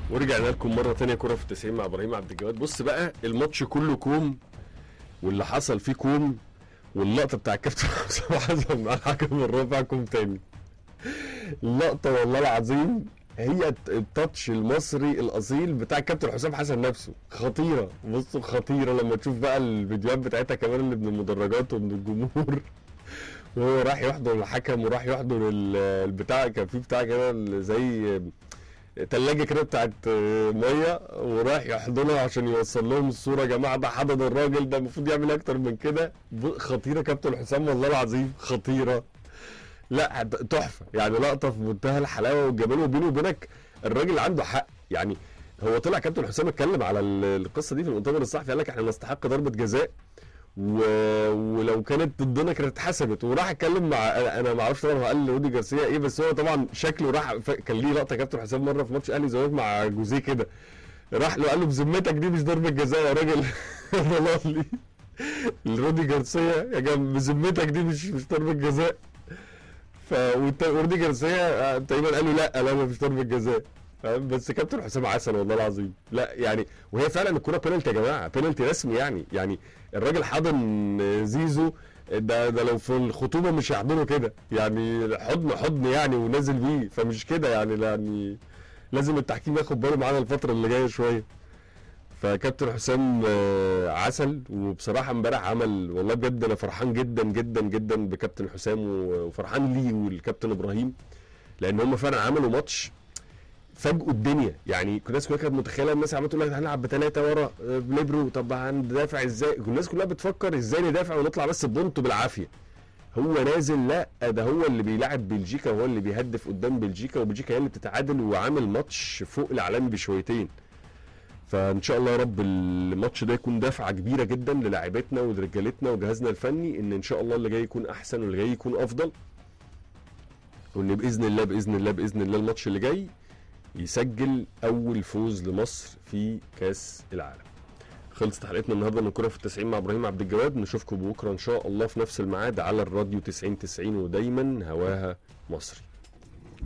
ورجعنا لكم مره تانية كره في التسعين مع ابراهيم عبد الجواد بص بقى الماتش كله كوم واللي حصل فيه كوم واللقطه بتاع الكابتن حسام حسن مع الحكم الرابع كوم تاني اللقطه والله العظيم هي الت- التاتش المصري الاصيل بتاع الكابتن حسام حسن نفسه خطيره بص خطيره لما تشوف بقى الفيديوهات بتاعتها كمان اللي من المدرجات ومن الجمهور وهو راح يحضر الحكم وراح يحضر ال- البتاع كان في بتاع كده اللي زي تلاجة كده بتاعت ميه وراح يحضنها عشان يوصل لهم الصوره يا جماعه ده حضن الراجل ده المفروض يعمل اكتر من كده ب- خطيره كابتن حسام والله العظيم خطيره لا ت- تحفه يعني لقطه في منتهى الحلاوه والجمال وبيني وبينك الراجل عنده حق يعني هو طلع كابتن حسام اتكلم على ال- القصه دي في المؤتمر الصحفي قال لك احنا نستحق ضربه جزاء و... ولو كانت ضدنا كانت اتحسبت وراح اتكلم مع انا أنا ما اعرفش طبعا هو قال لرودي جارسيا ايه بس هو طبعا شكله راح ف... كان ليه لقطه كابتن حسام مره في ماتش اهلي زمالك مع جوزيه كده راح له قال له بذمتك دي مش ضربه جزاء يا راجل والله رودي جارسيا يا جماعه بذمتك دي مش مش ضربه جزاء ف والت- ورودي جارسيا آه، تقريبا قال له لا لا مش ضربه جزاء فاهم بس كابتن حسام عسل والله العظيم لا يعني وهي فعلا الكوره بينالتي يا جماعه بينالتي رسمي يعني يعني الراجل حضن زيزو ده ده لو في الخطوبه مش هيحضنه كده يعني حضن حضن يعني ونازل بيه فمش كده يعني لا يعني لازم التحكيم ياخد باله معانا الفتره اللي جايه شويه فكابتن حسام آه، عسل وبصراحه امبارح عمل والله بجد انا فرحان جدا جدا جدا بكابتن حسام وفرحان ليه والكابتن ابراهيم لان هم فعلا عملوا ماتش فاجئوا الدنيا يعني كل الناس كلها كانت متخيله الناس عماله تقول لك هنلعب بثلاثه ورا آه، ليبرو طب هندافع ازاي الناس كلها بتفكر ازاي ندافع ونطلع بس ببونت بالعافيه هو نازل لا ده هو اللي بيلعب بلجيكا وهو اللي بيهدف قدام بلجيكا وبلجيكا هي اللي بتتعادل وعامل ماتش فوق العالمي بشويتين فان شاء الله يا رب الماتش ده يكون دفعه كبيره جدا للاعيبتنا ولرجالتنا وجهازنا الفني ان ان شاء الله اللي جاي يكون احسن واللي جاي يكون افضل وان باذن الله باذن الله باذن الله الماتش اللي جاي يسجل اول فوز لمصر في كاس العالم خلصت حلقتنا النهارده من كوره في التسعين مع ابراهيم عبد الجواد نشوفكم بكره ان شاء الله في نفس الميعاد على الراديو 90 90 ودايما هواها مصري